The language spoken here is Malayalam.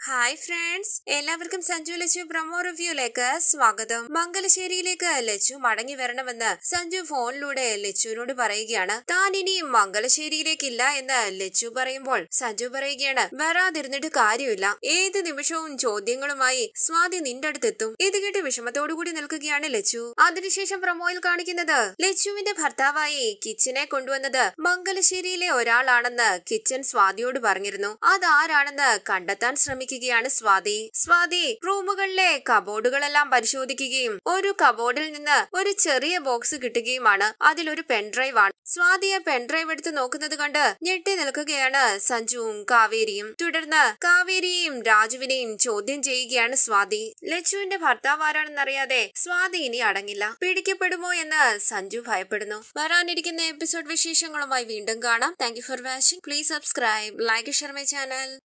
ഹായ് ഫ്രണ്ട്സ് എല്ലാവർക്കും സഞ്ജു ലച്ചു പ്രൊമോ റിവ്യൂലേക്ക് സ്വാഗതം മംഗലശ്ശേരിയിലേക്ക് ലച്ചു മടങ്ങി വരണമെന്ന് സഞ്ജു ഫോണിലൂടെ ലച്ചുവിനോട് പറയുകയാണ് താൻ ഇനി മംഗലശ്ശേരിയിലേക്കില്ല എന്ന് ലച്ചു പറയുമ്പോൾ സഞ്ജു പറയുകയാണ് വരാതിരുന്നിട്ട് കാര്യമില്ല ഏത് നിമിഷവും ചോദ്യങ്ങളുമായി സ്വാതി നിന്റെ അടുത്തെത്തും ഇത് കേട്ട് വിഷമത്തോടു കൂടി നിൽക്കുകയാണ് ലച്ചു അതിനുശേഷം പ്രൊമോയിൽ കാണിക്കുന്നത് ലച്ചുവിന്റെ ഭർത്താവായി കിച്ചനെ കൊണ്ടുവന്നത് മംഗലശ്ശേരിയിലെ ഒരാളാണെന്ന് കിച്ചൻ സ്വാതിയോട് പറഞ്ഞിരുന്നു അതാരാണെന്ന് കണ്ടെത്താൻ ശ്രമിക്കുകയാണ് സ്വാതി സ്വാതി റൂമുകളിലെ കബോർഡുകളെല്ലാം പരിശോധിക്കുകയും ഒരു കബോർഡിൽ നിന്ന് ഒരു ചെറിയ ബോക്സ് കിട്ടുകയുമാണ് അതിലൊരു പെൻഡ്രൈവ് ആണ് സ്വാതി ആ പെൻഡ്രൈവ് എടുത്ത് നോക്കുന്നത് കണ്ട് ഞെട്ടി നിൽക്കുകയാണ് സഞ്ജുവും കാവേരിയും തുടർന്ന് കാവേരിയെയും രാജുവിനെയും ചോദ്യം ചെയ്യുകയാണ് സ്വാതി ലച്ചുവിന്റെ ഭർത്താവ് ആരാണെന്നറിയാതെ സ്വാതി ഇനി അടങ്ങില്ല പിടിക്കപ്പെടുമോ എന്ന് സഞ്ജു ഭയപ്പെടുന്നു വരാനിരിക്കുന്ന എപ്പിസോഡ് വിശേഷങ്ങളുമായി വീണ്ടും കാണാം thank you for watching please subscribe like share my channel